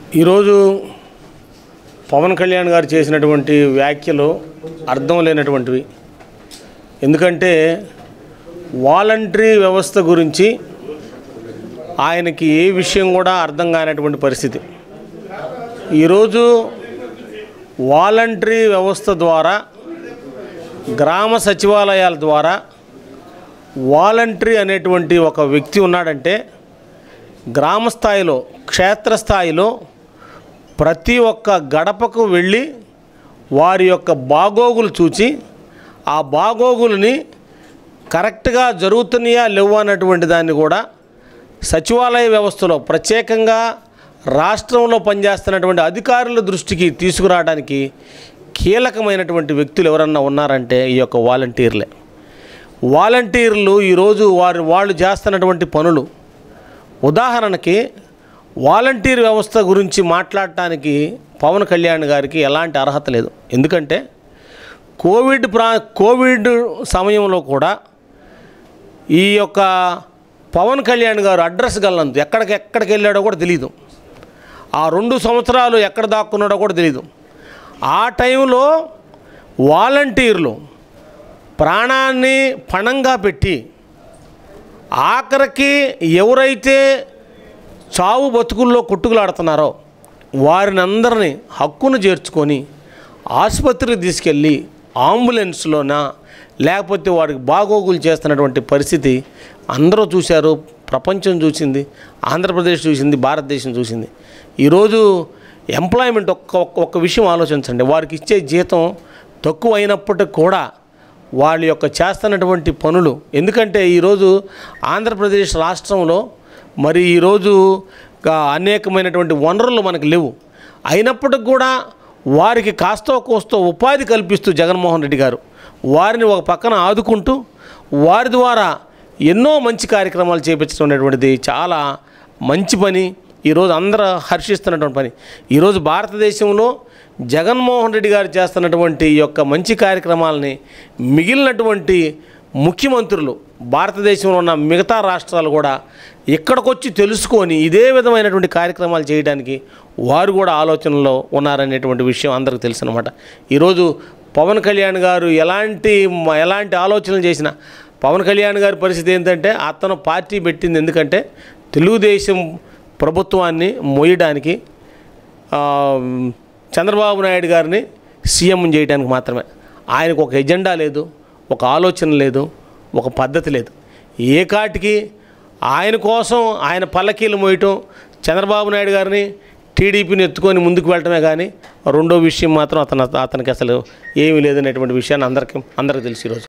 ఈరోజు పవన్ కళ్యాణ్ గారు చేసినటువంటి వ్యాఖ్యలు అర్థం లేనటువంటివి ఎందుకంటే వాలంటరీ వ్యవస్థ గురించి ఆయనకి ఏ విషయం కూడా అర్థం కానటువంటి పరిస్థితి ఈరోజు వాలంటరీ వ్యవస్థ ద్వారా గ్రామ సచివాలయాల ద్వారా వాలంటరీ అనేటువంటి ఒక వ్యక్తి ఉన్నాడంటే గ్రామ స్థాయిలో క్షేత్రస్థాయిలో ప్రతి ఒక్క గడపకు వెళ్ళి వారి యొక్క బాగోగులు చూచి ఆ బాగోగులని కరెక్ట్గా జరుగుతున్నాయా లేవు అన్నటువంటి దాన్ని కూడా సచివాలయ వ్యవస్థలో ప్రత్యేకంగా రాష్ట్రంలో పనిచేస్తున్నటువంటి అధికారుల దృష్టికి తీసుకురావడానికి కీలకమైనటువంటి వ్యక్తులు ఎవరన్నా ఉన్నారంటే ఈ యొక్క వాలంటీర్లే వాలంటీర్లు ఈరోజు వారు వాళ్ళు చేస్తున్నటువంటి పనులు ఉదాహరణకి వాలంటీర్ వ్యవస్థ గురించి మాట్లాడటానికి పవన్ కళ్యాణ్ గారికి ఎలాంటి అర్హత లేదు ఎందుకంటే కోవిడ్ ప్రా కోవిడ్ సమయంలో కూడా ఈ యొక్క పవన్ కళ్యాణ్ గారు అడ్రస్ గల్లందు ఎక్కడికి ఎక్కడికి వెళ్ళాడో కూడా తెలియదు ఆ రెండు సంవత్సరాలు ఎక్కడ దాక్కున్నాడో కూడా తెలియదు ఆ టైంలో వాలంటీర్లు ప్రాణాన్ని పణంగా పెట్టి ఆఖరికి ఎవరైతే చావు బతుకుల్లో కొట్టుకులాడుతున్నారో వారిని అందరినీ హక్కును చేర్చుకొని ఆసుపత్రికి తీసుకెళ్ళి అంబులెన్స్లోనా లేకపోతే వారికి బాగోగులు చేస్తున్నటువంటి పరిస్థితి అందరూ చూశారు ప్రపంచం చూసింది ఆంధ్రప్రదేశ్ చూసింది భారతదేశం చూసింది ఈరోజు ఎంప్లాయ్మెంట్ ఒక్క ఒక్క- ఒక్క విషయం ఆలోచించండి వారికి ఇచ్చే జీతం తక్కువ అయినప్పటికి కూడా వాళ్ళ యొక్క చేస్తున్నటువంటి పనులు ఎందుకంటే ఈరోజు ఆంధ్రప్రదేశ్ రాష్ట్రంలో మరి ఈరోజు గా అనేకమైనటువంటి వనరులు మనకు లేవు అయినప్పటికి కూడా వారికి కాస్తో కోస్తో ఉపాధి కల్పిస్తూ జగన్మోహన్ రెడ్డి గారు వారిని ఒక పక్కన ఆదుకుంటూ వారి ద్వారా ఎన్నో మంచి కార్యక్రమాలు చేపించడం అనేటువంటిది చాలా మంచి పని ఈరోజు అందరూ హర్షిస్తున్నటువంటి పని ఈరోజు భారతదేశంలో జగన్మోహన్ రెడ్డి గారు చేస్తున్నటువంటి ఈ యొక్క మంచి కార్యక్రమాలని మిగిలినటువంటి ముఖ్యమంత్రులు భారతదేశంలో ఉన్న మిగతా రాష్ట్రాలు కూడా ఇక్కడికొచ్చి తెలుసుకొని ఇదే విధమైనటువంటి కార్యక్రమాలు చేయడానికి వారు కూడా ఆలోచనలో ఉన్నారనేటువంటి విషయం అందరికీ తెలుసు అనమాట ఈరోజు పవన్ కళ్యాణ్ గారు ఎలాంటి ఎలాంటి ఆలోచనలు చేసినా పవన్ కళ్యాణ్ గారి పరిస్థితి ఏంటంటే అతను పార్టీ పెట్టింది ఎందుకంటే తెలుగుదేశం ప్రభుత్వాన్ని మోయడానికి ఆ, చంద్రబాబు నాయుడు గారిని సీఎం చేయడానికి మాత్రమే ఆయనకు ఒక ఎజెండా లేదు ఒక ఆలోచన లేదు ఒక పద్ధతి లేదు ఏ కాటికి ఆయన కోసం ఆయన పల్లకీలు మోయటం చంద్రబాబు నాయుడు గారిని టీడీపీని ఎత్తుకొని ముందుకు వెళ్ళటమే కానీ రెండో విషయం మాత్రం అతను అతనికి అసలు ఏమీ లేదనేటువంటి విషయాన్ని అందరికీ అందరికీ తెలుసు ఈరోజు